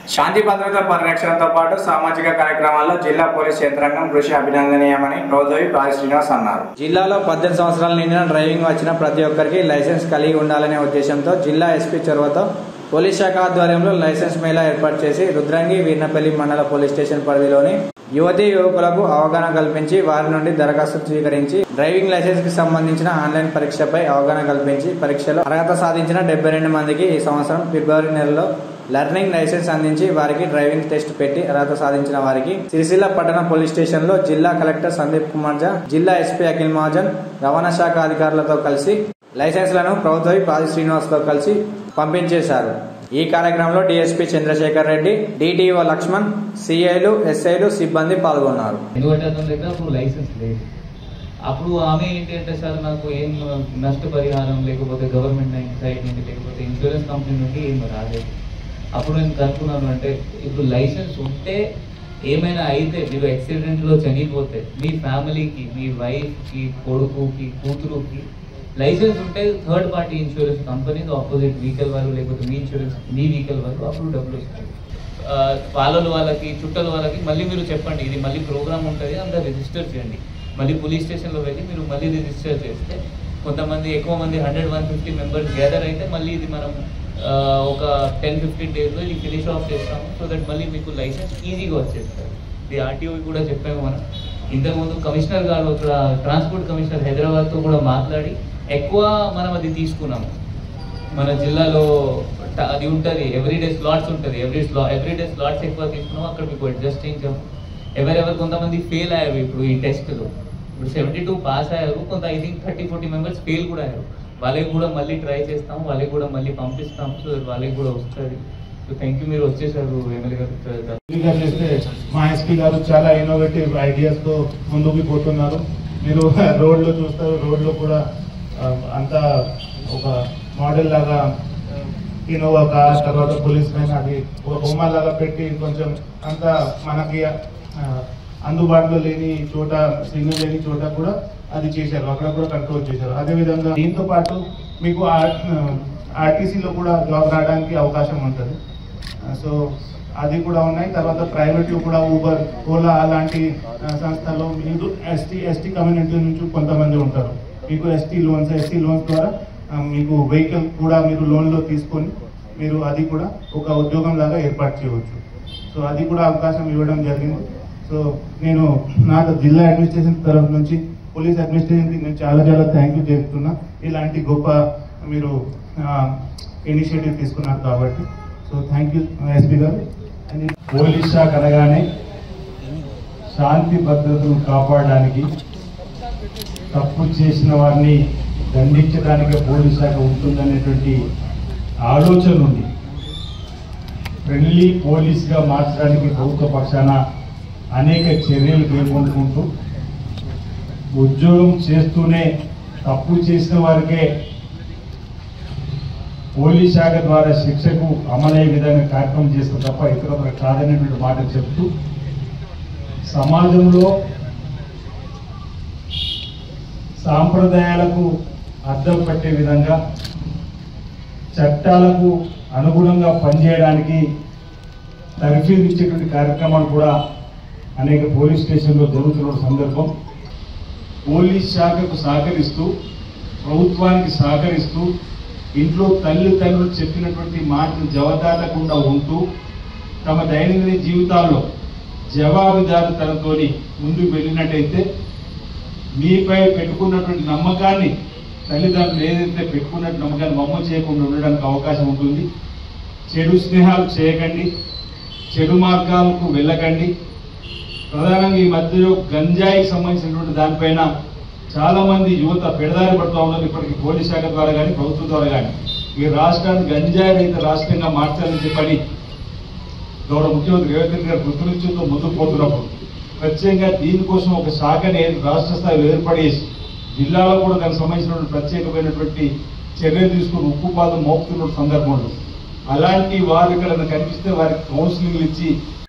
శాంతి భద్రత పరిరక్షణతో పాటు సామాజిక కార్యక్రమాల్లో జిల్లా పోలీస్ యంత్రాంగం కృషి అభినందనీయమని ప్రౌదవి బాలి శ్రీనివాస్ అన్నారు జిల్లాలో పద్దెనిమిది సంవత్సరాల నిండిన డ్రైవింగ్ వచ్చిన ప్రతి ఒక్కరికి లైసెన్స్ కలిగి ఉండాలనే ఉద్దేశంతో జిల్లా ఎస్పీ చొరవతో పోలీస్ శాఖ ఆధ్వర్యంలో లైసెన్స్ మేళా ఏర్పాటు చేసి రుద్రంగి వీర్నపల్లి మండల పోలీస్ స్టేషన్ పరిధిలోని యువతీ యువకులకు అవగాహన కల్పించి వారి నుండి దరఖాస్తు స్వీకరించి డ్రైవింగ్ లైసెన్స్ కి సంబంధించిన ఆన్లైన్ పరీక్షపై అవగాహన కల్పించి పరీక్షలో అర్హత సాధించిన డెబ్బై రెండు మందికి ఈ సంవత్సరం ఫిబ్రవరి నెలలో లెర్నింగ్ లైసెన్స్ అందించి వారికి డ్రైవింగ్ టెస్ట్ పెట్టి అర్హత సాధించిన వారికి సిరిసిల్ల పట్టణ పోలీస్ స్టేషన్ లో జిల్లా కలెక్టర్ సందీప్ కుమార్ జా జిల్లా ఎస్పీ అఖిల్ మహాజన్ రవాణా శాఖ అధికారులతో కలిసి లైసెన్స్లను ప్రభుత్వ పాది శ్రీనివాస్ తో కలిసి పంపించేశారు ఈ కార్యక్రమంలో డిఎస్పీ చంద్రశేఖర్ రెడ్డి డిటిఓ లక్ష్మణ్ సిఐలు ఎస్ఐలు సిబ్బంది పాల్గొన్నారు ఎందుకంటే అతని దగ్గర అప్పుడు లైసెన్స్ లేదు అప్పుడు ఆమె ఏంటి అంటే సార్ నాకు ఏం నష్టపరిహారం లేకపోతే గవర్నమెంట్ సైడ్ నుండి లేకపోతే ఇన్సూరెన్స్ కంపెనీ నుండి ఏం రాలేదు అప్పుడు నేను కనుక్కున్నాను అంటే ఇప్పుడు లైసెన్స్ ఉంటే ఏమైనా అయితే మీరు యాక్సిడెంట్లో చనిపోతే మీ ఫ్యామిలీకి మీ వైఫ్కి కొడుకుకి కూతురుకి లైసెన్స్ ఉంటే third party insurance company opposite vehicle వాళ్ళు లేకపోతే మీ ఇన్సూరెన్స్ మీ వెహికల్ వాళ్ళు అప్పుడు డబ్బులు వస్తాయి ఆ, పాలల వాళ్ళకి చుట్టల వాళ్ళకి మళ్ళీ మీరు చెప్పండి ఇది మళ్ళీ ప్రోగ్రామ్ ఉంటుంది అందరు రిజిస్టర్ చేయండి మళ్ళీ పోలీస్ స్టేషన్లో వెళ్ళి మీరు మళ్ళీ రిజిస్టర్ చేస్తే కొంతమంది ఎక్కువ మంది hundred one fifty members gather అయితే మళ్ళీ ఇది మనం ఆ, ఒక టెన్ ఫిఫ్టీన్ డేస్లో ఇది ఫినిష్ ఆఫ్ చేస్తాము సో దట్ మళ్ళీ మీకు లైసెన్స్ ఈజీగా వచ్చేస్తుంది ఇది ఆర్టీఓ కూడా చెప్పాము మనం ఇంతకుముందు కమిషనర్ గారు ఇక్కడ ట్రాన్స్పోర్ట్ కమిషనర్ హైదరాబాద్తో కూడా మాట్లాడి ఎక్కువ మనం అది తీసుకున్నాము మన జిల్లాలో ట- అది ఉంటుంది ఎవ్రీడే స్లాట్స్ ఉంటుంది ఎవ్రీ స్లా ఎవ్రీడే స్లాట్స్ ఎక్కువ తీసుకున్నాం అక్కడ మీకు అడ్జస్ట్ చేయించాము ఎవరెవరు కొంతమంది ఫెయిల్ అయ్యారు ఇప్పుడు ఈ టెస్ట్లో ఇప్పుడు సెవెంటీ టూ పాస్ అయ్యారు కొంత I think thirty forty members fail కూడా అయ్యారు వాళ్ళకి కూడా మళ్ళీ ట్రై చేస్తాము వాళ్ళకి కూడా మళ్ళీ పంపిస్తాము సో వాళ్ళకి కూడా వస్తుంది సో థ్యాంక్ యూ మీరు వచ్చేసారు ఎమ్మెల్యే గారు గా చేస్తే మా ఎస్పీ గారు చాలా ఇన్నోవేటివ్ ఐడియాస్ తో ముందుకు పోతున్నారు మీరు రోడ్లు చూస్తారు రోడ్లు కూడా ఆ, అంతా ఒక మోడల్ లాగా ఇన్నోవా కార్ తర్వాత పోలీస్ మ్యాన్ అది ఒక బొమ్మ లాగా పెట్టి కొంచెం అంతా మనకి ఆ, అందుబాటులో లేని చోట సిగ్నల్ లేని చోట కూడా అది చేశారు అక్కడ కూడా కంట్రోల్ చేశారు అదే విధంగా దీంతో పాటు మీకు ఆర్టీసీలో కూడా జాబ్ రావడానికి అవకాశం ఉంటుంది సో అది కూడా ఉన్నాయి తర్వాత ప్రైవేట్ కూడా ఊబర్ ఓలా అలాంటి ఆ, సంస్థల్లో మీరు ఎస్టీ ఎస్టీ కమ్యూనిటీ నుంచి కొంతమంది ఉంటారు మీకు ఎస్టీ లోన్స్ ఎస్టీ లోన్స్ ద్వారా ఆ, మీకు వెహికల్ కూడా మీరు లోన్లో తీసుకొని మీరు అది కూడా ఒక ఉద్యోగం లాగా ఏర్పాటు చేయవచ్చు సో అది కూడా అవకాశం ఇవ్వడం జరిగింది సో నేను నాకు జిల్లా అడ్మినిస్ట్రేషన్ తరఫు నుంచి పోలీస్ అడ్మినిస్ట్రేషన్కి నేను చాలా చాలా థ్యాంక్ యూ చెప్తున్నా ఇలాంటి గొప్ప మీరు ఇనిషియేటివ్ తీసుకున్నారు కాబట్టి so thank you SP garu And police శాఖ అనగానే శాంతి భద్రతను కాపాడడానికి తప్పు చేసిన వారిని దండించడానికి పోలీస్ శాఖ ఉంటుందనేటువంటి ఆలోచన ఉంది ఫ్రెండ్లీ పోలీస్గా మార్చడానికి ప్రభుత్వ పక్షాన అనేక చర్యలు పేర్కొంటుకుంటూ ఉద్యోగం చేస్తూనే తప్పు చేసిన వారికే పోలీస్ శాఖ ద్వారా శిక్షకు అమలయ్యే విధంగా కార్యక్రమం చేస్తే తప్ప ఇతర కాదనేటువంటి మాట చెప్తూ సమాజంలో సాంప్రదాయాలకు అద్దం పట్టే విధంగా చట్టాలకు అనుగుణంగా పనిచేయడానికి తర్ఫీదు ఇచ్చేటువంటి కార్యక్రమాలు కూడా అనేక పోలీస్ స్టేషన్లో జరుగుతున్న సందర్భం పోలీస్ శాఖకు సహకరిస్తూ ప్రభుత్వానికి సహకరిస్తూ ఇంట్లో తల్లిదండ్రులు చెప్పినటువంటి మాటలు జవదాటకుండా ఉంటూ తమ దైనందిన జీవితాల్లో జవాబుదారితనంతో ముందుకు వెళ్ళినట్టయితే మీపై పెట్టుకున్నటువంటి నమ్మకాన్ని తల్లిదండ్రులు ఏదైతే పెట్టుకున్నట్టు నమ్మకాన్ని మమ్మ చేయకుండా ఉండడానికి అవకాశం ఉంటుంది చెడు స్నేహాలు చేయకండి చెడు మార్గాలకు వెళ్ళకండి ప్రధానంగా ఈ మధ్యలో గంజాయికి సంబంధించినటువంటి దానిపైన చాలా మంది యువత పెడదారి పడుతూ ఉన్నారు ఇప్పటికి పోలీస్ శాఖ ద్వారా కానీ ప్రభుత్వం ద్వారా కానీ ఈ రాష్ట్రాన్ని గంజాయి రహిత రాష్ట్రంగా మార్చాలని చెప్పని గౌరవ ముఖ్యమంత్రి రేవంత్ రెడ్డి గారు కృతనిశ్చయంతో ముందుకు పోతున్నప్పుడు ప్రత్యేకంగా దీనికోసం ఒక శాఖని రాష్ట్ర స్థాయిలో ఏర్పడేసి జిల్లాలో కూడా దానికి సంబంధించినటువంటి ప్రత్యేకమైనటువంటి చర్యలు తీసుకుని ఉక్కుపాదం మోపుతున్న సందర్భంలో అలాంటి వారు ఇక్కడ కనిపిస్తే వారికి కౌన్సిలింగ్లు ఇచ్చి